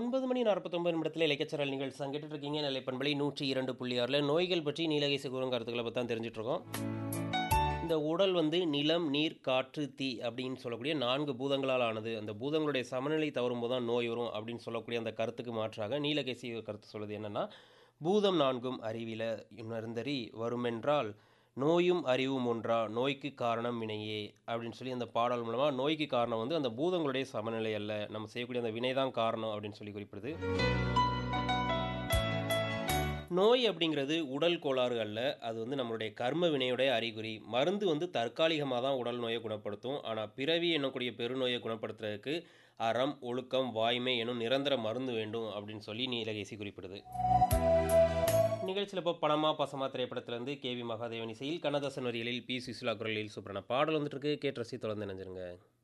ஒன்பது மணி நாற்பத்தொன்பது நிமிடத்தில் இலக்கியச்சரல் நிகழ்ச்சி கேட்டுட்டு இருக்கீங்க நெல்லை பண்பலை நூற்றி இரண்டு புள்ளி ஆறில் நோய்கள் பற்றி நீலகை சிகுரம் கருத்துக்களை பற்றி தான் தெரிஞ்சுட்டு இருக்கோம் இந்த உடல் வந்து நிலம் நீர் காற்று தீ அப்படின்னு சொல்லக்கூடிய நான்கு பூதங்களால் ஆனது அந்த பூதங்களுடைய சமநிலை தவறும் போது தான் நோய் வரும் அப்படின்னு சொல்லக்கூடிய அந்த கருத்துக்கு மாற்றாக நீலகேசி கருத்து சொல்வது என்னன்னா பூதம் நான்கும் அறிவில உணர்ந்தறி வருமென்றால் நோயும் அறிவும் ஒன்றா நோய்க்கு காரணம் வினையே அப்படின்னு சொல்லி அந்த பாடல் மூலமாக நோய்க்கு காரணம் வந்து அந்த பூதங்களுடைய சமநிலை அல்ல நம்ம செய்யக்கூடிய அந்த வினை தான் காரணம் அப்படின்னு சொல்லி குறிப்பிடுது நோய் அப்படிங்கிறது உடல் கோளாறு அல்ல அது வந்து நம்மளுடைய கர்ம வினையுடைய அறிகுறி மருந்து வந்து தற்காலிகமாக தான் உடல் நோயை குணப்படுத்தும் ஆனால் பிறவி என்னக்கூடிய பெருநோயை குணப்படுத்துறதுக்கு அறம் ஒழுக்கம் வாய்மை எனும் நிரந்தர மருந்து வேண்டும் அப்படின்னு சொல்லி நீலகேசி குறிப்பிடுது நிகழ்ச்சியில் இப்போ பணமா பசமா திரைப்படத்திலேருந்து கே வி மகாதேவன் இசையில் கண்ணதாசன் வரிகளில் பி சுசிலா குரலில் சூப்பரான பாடல் வந்துட்டு இருக்கு கேட்டு ரசி தொடர்ந்து நினைஞ்சிருங்க